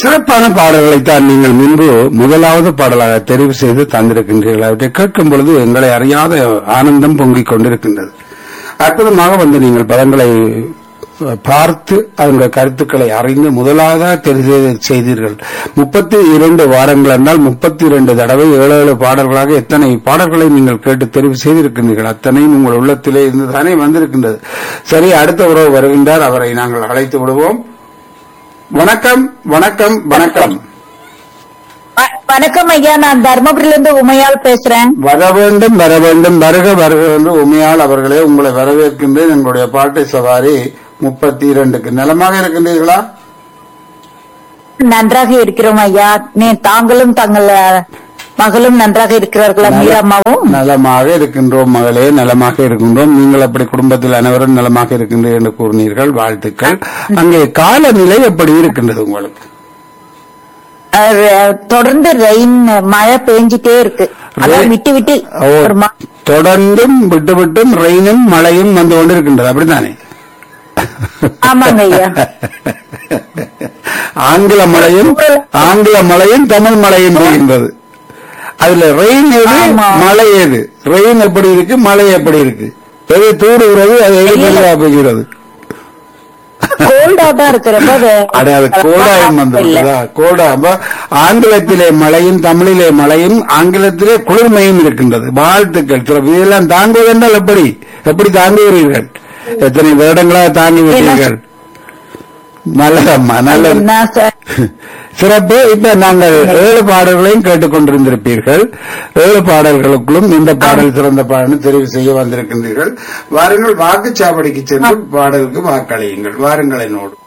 சிறப்பான பாடல்களைத்தான் நீங்கள் முன்பு முதலாவது பாடலாக தெரிவு செய்து தந்திருக்கின்றீர்கள் அவற்றை கேட்கும் பொழுது எங்களை அறியாத ஆனந்தம் பொங்கிக் கொண்டிருக்கின்றது அற்புதமாக வந்து நீங்கள் பதங்களை பார்த்து அதனுடைய கருத்துக்களை அறிந்து முதலாவதாக தெரிவு செய்தீர்கள் முப்பத்தி இரண்டு வாரங்கள் என்றால் முப்பத்தி இரண்டு தடவை ஏழு ஏழு பாடல்களாக எத்தனை பாடல்களை நீங்கள் கேட்டு தெரிவு செய்திருக்கின்றீர்கள் அத்தனையும் உங்கள் உள்ளத்திலே இருந்து தானே வந்திருக்கின்றது சரி அடுத்த உறவு வருகின்றார் அவரை நாங்கள் அழைத்து விடுவோம் வணக்கம் வணக்கம் வணக்கம் வ- வணக்கம் ஐயா நான் தர்மபுரியில இருந்து உமையால் பேசுறேன் வர வேண்டும் வர வேண்டும் வருக வருக என்று உமையால் அவர்களே உங்களை வரவேற்கின்றேன் எங்களுடைய பாட்டை சவாரி முப்பத்தி இரண்டுக்கு நலமாக இருக்கின்றீர்களா நன்றாக இருக்கிறோம் ஐயா நீ தாங்களும் தங்கள் அஹ், மகளும் நன்றாக இருக்கிறார்களா மீரம்மாவும் நலமாக இருக்கின்றோம் மகளே நலமாக இருக்கின்றோம் நீங்கள் அப்படி குடும்பத்தில் அனைவரும் நலமாக இருக்கின்றீர்கள் என்று கூறினீர்கள் வாழ்த்துக்கள் அங்கே காலநிலை எப்படி இருக்கின்றது உங்களுக்கு அஹ், தொடர்ந்து ரெயின் மழை பெஞ்சிட்டே இருக்கு அதான் விட்டு விட்டு ஓ, ஒரு மா- தொடர்ந்தும் விட்டு விட்டும் ரெயினும் மழையும் வந்து கொண்டிருக்கின்றது அப்படித்தானே ஆமாங்க ஐயா ஆங்கில மழையும் ஆங்கில மழையும் தமிழ் மழையும் பெய்கின்றது அதுல ரெயின் எது ஆமா. மழை எது ரெயின் எப்படி இருக்கு மழை எப்படி இருக்கு எது தூடுகிறது அது எது மெதுவா பெய்கிறது கோல்டா தான் இருக்கு ரொம்ப வே- அட அது கோடாயம் இல்ல. வந்திருக்குதா கோடா அப்ப ஆங்கிலத்திலே மழையும் தமிழிலே மழையும் ஆங்கிலத்திலே குளிர்மையும் இருக்கின்றது வாழ்த்துக்கள் சில இதெல்லாம் தாங்குவதென்றால் எப்படி எப்படி தாங்குகிறீர்கள் எத்தனை வருடங்களாக தாங்கி விட்டீர்கள் நல்லதம்மா நல்லது என்ன சார் சிறப்பு இப்ப நாங்கள் ஏழு பாடல்களையும் கேட்டுக்கொண்டிருந்திருப்பீர்கள் ஏழு பாடல்களுக்குள்ளும் இந்த பாடல் சிறந்த பாடல் தெரிவு செய்ய வந்திருக்கின்றீர்கள் வாருங்கள் வாக்குச்சாவடிக்கு சென்று பாடலுக்கு வாக்களியுங்கள் வாருங்கள் என்னோடு